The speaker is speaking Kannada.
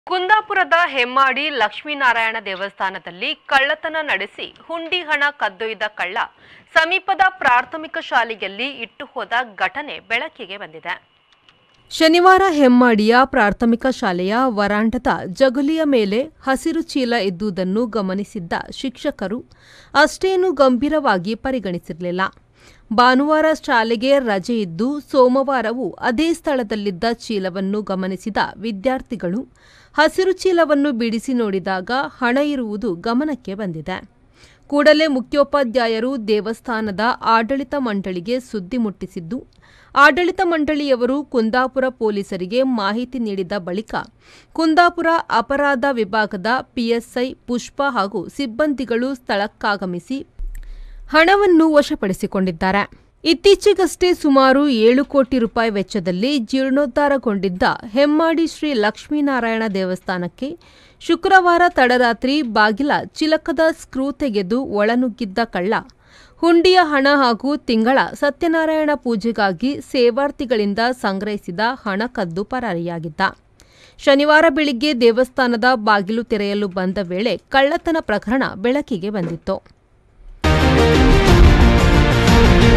ಕುಂದಾಪುರದ ಹೆಮ್ಮಾಡಿ ಲಕ್ಷ್ಮೀನಾರಾಯಣ ದೇವಸ್ಥಾನದಲ್ಲಿ ಕಳ್ಳತನ ನಡೆಸಿ ಹುಂಡಿ ಹಣ ಕದ್ದೊಯ್ದ ಕಳ್ಳ ಸಮೀಪದ ಪ್ರಾಥಮಿಕ ಶಾಲೆಯಲ್ಲಿ ಇಟ್ಟು ಹೋದ ಘಟನೆ ಬೆಳಕಿಗೆ ಬಂದಿದೆ ಶನಿವಾರ ಹೆಮ್ಮಾಡಿಯ ಪ್ರಾಥಮಿಕ ಶಾಲೆಯ ವರಾಂಡದ ಜಗುಲಿಯ ಮೇಲೆ ಹಸಿರು ಚೀಲ ಇದ್ದುದನ್ನು ಗಮನಿಸಿದ್ದ ಶಿಕ್ಷಕರು ಅಷ್ಟೇನು ಗಂಭೀರವಾಗಿ ಪರಿಗಣಿಸಿರಲಿಲ್ಲ ಭಾನುವಾರ ಶಾಲೆಗೆ ರಜೆ ಇದ್ದು ಸೋಮವಾರವೂ ಅದೇ ಸ್ಥಳದಲ್ಲಿದ್ದ ಚೀಲವನ್ನು ಗಮನಿಸಿದ ವಿದ್ಯಾರ್ಥಿಗಳು ಹಸಿರು ಚೀಲವನ್ನು ಬಿಡಿಸಿ ನೋಡಿದಾಗ ಹಣ ಇರುವುದು ಗಮನಕ್ಕೆ ಬಂದಿದೆ ಕೂಡಲೇ ಮುಖ್ಯೋಪಾಧ್ಯಾಯರು ದೇವಸ್ಥಾನದ ಆಡಳಿತ ಮಂಡಳಿಗೆ ಸುದ್ದಿ ಮುಟ್ಟಿಸಿದ್ದು ಆಡಳಿತ ಮಂಡಳಿಯವರು ಕುಂದಾಪುರ ಪೊಲೀಸರಿಗೆ ಮಾಹಿತಿ ನೀಡಿದ ಬಳಿಕ ಕುಂದಾಪುರ ಅಪರಾಧ ವಿಭಾಗದ ಪಿಎಸ್ಐ ಪುಷ್ಪ ಹಾಗೂ ಸಿಬ್ಬಂದಿಗಳು ಸ್ಥಳಕ್ಕಾಗಮಿಸಿ ಹಣವನ್ನು ವಶಪಡಿಸಿಕೊಂಡಿದ್ದಾರೆ ಇತ್ತೀಚೆಗಷ್ಟೇ ಸುಮಾರು ಏಳು ಕೋಟಿ ರೂಪಾಯಿ ವೆಚ್ಚದಲ್ಲಿ ಜೀರ್ಣೋದ್ಧಾರಗೊಂಡಿದ್ದ ಹೆಮ್ಮಾಡಿ ಶ್ರೀ ಲಕ್ಷ್ಮೀನಾರಾಯಣ ದೇವಸ್ಥಾನಕ್ಕೆ ಶುಕ್ರವಾರ ತಡರಾತ್ರಿ ಬಾಗಿಲ ಚಿಲಕದ ಸ್ಕ್ರೂ ತೆಗೆದು ಒಳನುಗ್ಗಿದ್ದ ಕಳ್ಳ ಹುಂಡಿಯ ಹಣ ಹಾಗೂ ತಿಂಗಳ ಸತ್ಯನಾರಾಯಣ ಪೂಜೆಗಾಗಿ ಸೇವಾರ್ಥಿಗಳಿಂದ ಸಂಗ್ರಹಿಸಿದ ಹಣ ಕದ್ದು ಪರಾರಿಯಾಗಿದ್ದ ಶನಿವಾರ ಬೆಳಿಗ್ಗೆ ದೇವಸ್ಥಾನದ ಬಾಗಿಲು ತೆರೆಯಲು ಬಂದ ವೇಳೆ ಕಳ್ಳತನ ಪ್ರಕರಣ ಬೆಳಕಿಗೆ ಬಂದಿತ್ತು